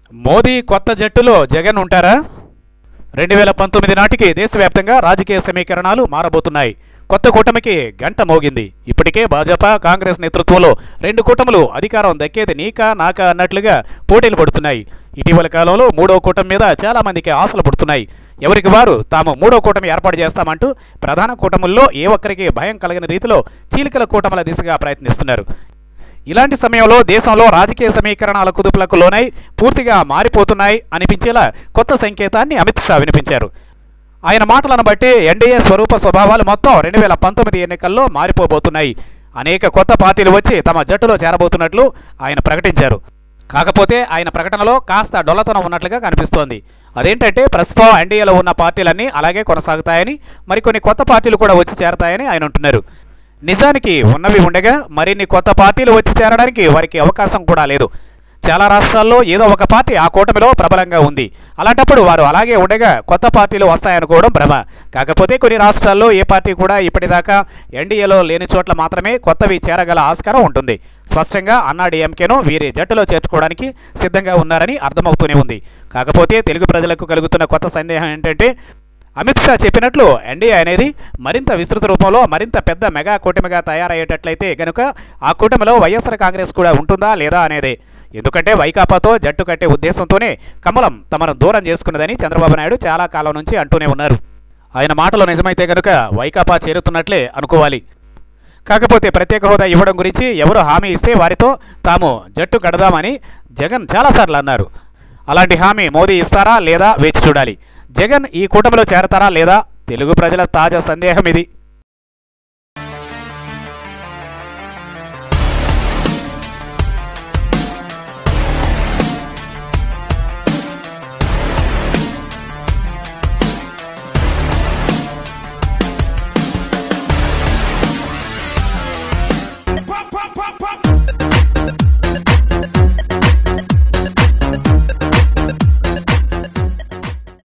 మోదీ కొత్త జట్టులో జగన్ ఉంటారా రెండు వేల పంతొమ్మిది నాటికి దేశవ్యాప్తంగా రాజకీయ సమీకరణాలు మారబోతున్నాయి కొత్త కూటమికి గంట మోగింది ఇప్పటికే భాజపా కాంగ్రెస్ నేతృత్వంలో రెండు కూటములు అధికారం దక్కేది నీకా నాకా అన్నట్లుగా పోటీలు పడుతున్నాయి ఇటీవల కాలంలో మూడో కూటమి మీద చాలా మందికి ఆశలు పుడుతున్నాయి ఎవరికి వారు తాము మూడో కూటమి ఏర్పాటు చేస్తామంటూ ప్రధాన కూటముల్లో ఏ ఒక్కరికి భయం కలిగిన రీతిలో చీలికల కూటముల దిశగా ప్రయత్నిస్తున్నారు ఇలాంటి సమయంలో దేశంలో రాజకీయ సమీకరణాల కుదుపులకు లోనై పూర్తిగా మారిపోతున్నాయి అనిపించేలా కొత్త సంకేతాన్ని అమిత్ షా వినిపించారు ఆయన మాటలను బట్టి ఎన్డీఏ స్వరూప స్వభావాలు మొత్తం రెండు వేల పంతొమ్మిది ఎన్నికల్లో మారిపోబోతున్నాయి అనేక కొత్త పార్టీలు వచ్చి తమ జట్టులో చేరబోతున్నట్లు ఆయన ప్రకటించారు కాకపోతే ఆయన ప్రకటనలో కాస్త డొల్లతనం ఉన్నట్లుగా కనిపిస్తోంది అదేంటంటే ప్రస్తుతం ఎన్డీఏలో ఉన్న పార్టీలన్నీ అలాగే కొనసాగుతాయని మరికొన్ని కొత్త పార్టీలు కూడా వచ్చి చేరతాయని ఆయన అంటున్నారు నిజానికి ఉన్నవి ఉండగా మరిన్ని కొత్త పార్టీలు వచ్చి చేరడానికి వారికి అవకాశం కూడా లేదు చాలా రాష్ట్రాల్లో ఏదో ఒక పార్టీ ఆ కూటమిలో ప్రబలంగా ఉంది అలాంటప్పుడు వారు అలాగే ఉండగా కొత్త పార్టీలు వస్తాయనుకోవడం భ్రమ కాకపోతే కొన్ని రాష్ట్రాల్లో ఏ పార్టీ కూడా ఇప్పటిదాకా ఎన్డీఏలో లేని చోట్ల మాత్రమే కొత్తవి చేరగల ఆస్కారం ఉంటుంది స్పష్టంగా అన్నాడీఎంకేను వీరి జట్టులో చేర్చుకోవడానికి సిద్ధంగా ఉన్నారని అర్థమవుతూనే ఉంది కాకపోతే తెలుగు ప్రజలకు కలుగుతున్న కొత్త సందేహం ఏంటంటే అమిత్ షా చెప్పినట్లు ఎన్డీఏ అనేది మరింత విస్తృత రూపంలో మరింత పెద్ద మెగా కూటమిగా తయారయ్యేటట్లయితే గనుక ఆ కూటమిలో వైఎస్ఆర్ కాంగ్రెస్ కూడా ఉంటుందా లేదా అనేదే ఎందుకంటే వైకాపాతో జట్టు కట్టే ఉద్దేశంతోనే కమలం తమను దూరం చేసుకున్నదని చంద్రబాబు నాయుడు చాలా కాలం నుంచి అంటూనే ఉన్నారు ఆయన మాటలు నిజమైతే గనుక వైకాపా చేరుతున్నట్లే అనుకోవాలి కాకపోతే ప్రత్యేక హోదా ఇవ్వడం గురించి ఎవరు హామీ ఇస్తే వారితో తాము జట్టు కడదామని జగన్ చాలాసార్లు అన్నారు అలాంటి హామీ మోదీ ఇస్తారా లేదా వేచి చూడాలి జగన్ ఈ కూటమిలో చేరతారా లేదా తెలుగు ప్రజల తాజా సందేహం ఇది